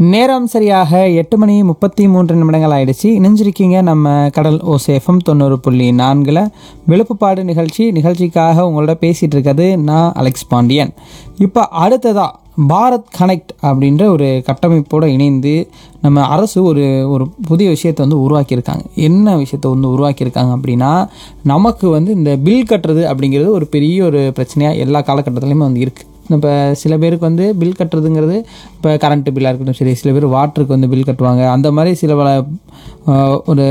நேரம் சரியாக எட்டு மணி முப்பத்தி மூன்று நிமிடங்கள் ஆயிடுச்சு இணைஞ்சிருக்கீங்க நம்ம கடல் ஓசேஃபம் தொண்ணூறு புள்ளி நான்கில் விழுப்புப்பாடு நிகழ்ச்சி நிகழ்ச்சிக்காக உங்களோட பேசிகிட்டு இருக்கிறது நான் அலெக்ஸ் பாண்டியன் இப்போ அடுத்ததா பாரத் கனெக்ட் அப்படின்ற ஒரு கட்டமைப்போடு இணைந்து நம்ம அரசு ஒரு ஒரு புதிய விஷயத்தை வந்து உருவாக்கியிருக்காங்க என்ன விஷயத்தை வந்து உருவாக்கியிருக்காங்க அப்படின்னா நமக்கு வந்து இந்த பில் கட்டுறது அப்படிங்கிறது ஒரு பெரிய ஒரு பிரச்சனையாக எல்லா காலகட்டத்துலையுமே வந்து இருக்குது இப்போ சில பேருக்கு வந்து பில் கட்டுறதுங்கிறது இப்போ கரண்ட்டு பில்லாக இருக்கட்டும் சரி சில பேர் வாட்டருக்கு வந்து பில் கட்டுவாங்க அந்த மாதிரி சில பல ஆஹ், ஒரு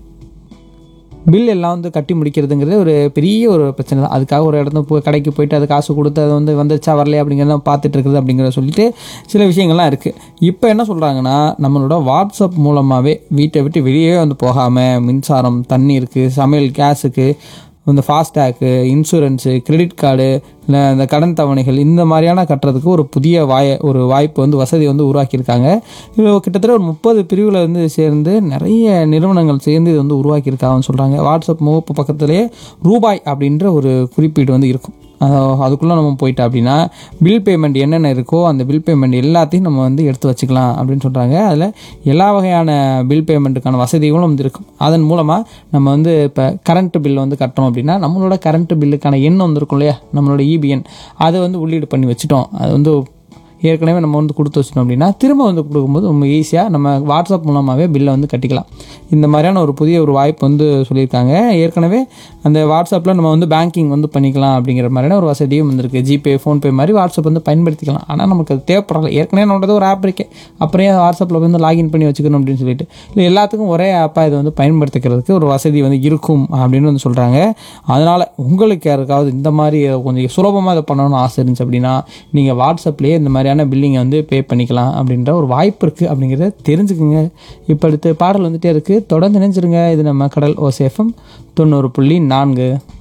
பில் எல்லாம் வந்து கட்டி முடிக்கிறதுங்கிறது ஒரு பெரிய ஒரு பிரச்சனை தான் அதுக்காக ஒரு இடத்துல போய் கடைக்கு போயிட்டு அது காசு கொடுத்து அது வந்து வந்துருச்சா வரலையா அப்படிங்கிறத பார்த்துட்டு இருக்குது அப்படிங்கிறத சொல்லிட்டு சில விஷயங்கள்லாம் இருக்குது இப்போ என்ன சொல்கிறாங்கன்னா நம்மளோட வாட்ஸ்அப் மூலமாகவே வீட்டை விட்டு வெளியே வந்து போகாமல் மின்சாரம் தண்ணீருக்கு சமையல் கேஸுக்கு இந்த ஃபாஸ்டேக்கு இன்சூரன்ஸு கிரெடிட் கார்டு இல்லை இந்த கடன் தவணைகள் இந்த மாதிரியான கட்டுறதுக்கு ஒரு புதிய வாய ஒரு வாய்ப்பு வந்து வசதி வந்து உருவாக்கியிருக்காங்க இது கிட்டத்தட்ட ஒரு முப்பது பிரிவில் வந்து சேர்ந்து நிறைய நிறுவனங்கள் சேர்ந்து இது வந்து உருவாக்கியிருக்காங்கன்னு சொல்கிறாங்க வாட்ஸ்அப் முகப்பு பக்கத்துலேயே ரூபாய் அப்படின்ற ஒரு குறிப்பீடு வந்து இருக்கும் அதுக்குள்ளே நம்ம போயிட்டோம் அப்படின்னா பில் பேமெண்ட் என்னென்ன இருக்கோ அந்த பில் பேமெண்ட் எல்லாத்தையும் நம்ம வந்து எடுத்து வச்சுக்கலாம் அப்படின்னு சொல்கிறாங்க அதில் எல்லா வகையான பில் பேமெண்ட்டுக்கான வசதிகளும் வந்து இருக்கும் அதன் மூலமாக நம்ம வந்து இப்போ கரண்ட் பில் வந்து கட்டுறோம் அப்படின்னா நம்மளோட கரண்ட் பில்லுக்கான எண் வந்திருக்கும் இல்லையா நம்மளோட இபிஎன் அதை வந்து உள்ளீடு பண்ணி வச்சுட்டோம் அது வந்து ஏற்கனவே நம்ம வந்து கொடுத்து வச்சிட்டோம் அப்படின்னா திரும்ப வந்து கொடுக்கும்போது ரொம்ப ஈஸியாக நம்ம வாட்ஸ்அப் மூலமாகவே பில்லை வந்து கட்டிக்கலாம் இந்த மாதிரியான ஒரு புதிய ஒரு வாய்ப்பு வந்து சொல்லியிருக்காங்க ஏற்கனவே அந்த வாட்ஸ்அப்பில் நம்ம வந்து பேங்கிங் வந்து பண்ணிக்கலாம் அப்படிங்கிற மாதிரியான ஒரு வசதியும் வந்திருக்கு ஜிபே ஃபோன்பே மாதிரி வாட்ஸ்அப் வந்து பயன்படுத்திக்கலாம் ஆனால் நமக்கு அது தேவைப்படலை ஏற்கனவே நம்மளது ஒரு ஆப் இருக்கே அப்புறம் ஏன் வாட்ஸ்அப்பில் வந்து லாகின் பண்ணி வச்சுக்கணும் அப்படின்னு சொல்லிட்டு இல்லை எல்லாத்துக்கும் ஒரே ஆப்பாக இதை வந்து பயன்படுத்திக்கிறதுக்கு ஒரு வசதி வந்து இருக்கும் அப்படின்னு வந்து சொல்கிறாங்க அதனால் உங்களுக்கு யாருக்காவது இந்த மாதிரி கொஞ்சம் சுலபமாக இதை பண்ணணும்னு ஆசை இருந்துச்சு அப்படின்னா நீங்கள் வாட்ஸ்அப்லேயே இந்த மாதிரியான பில்லிங்கை வந்து பே பண்ணிக்கலாம் அப்படின்ற ஒரு வாய்ப்பு இருக்குது அப்படிங்கிறத தெரிஞ்சுக்குங்க இப்போ அடுத்து பாடல் வந்துட்டே இருக்குது தொடர்ந்து நினைச்சிருங்க இது நம்ம கடல் ஓசேஃபம் தொண்ணூறு புள்ளி நான்கு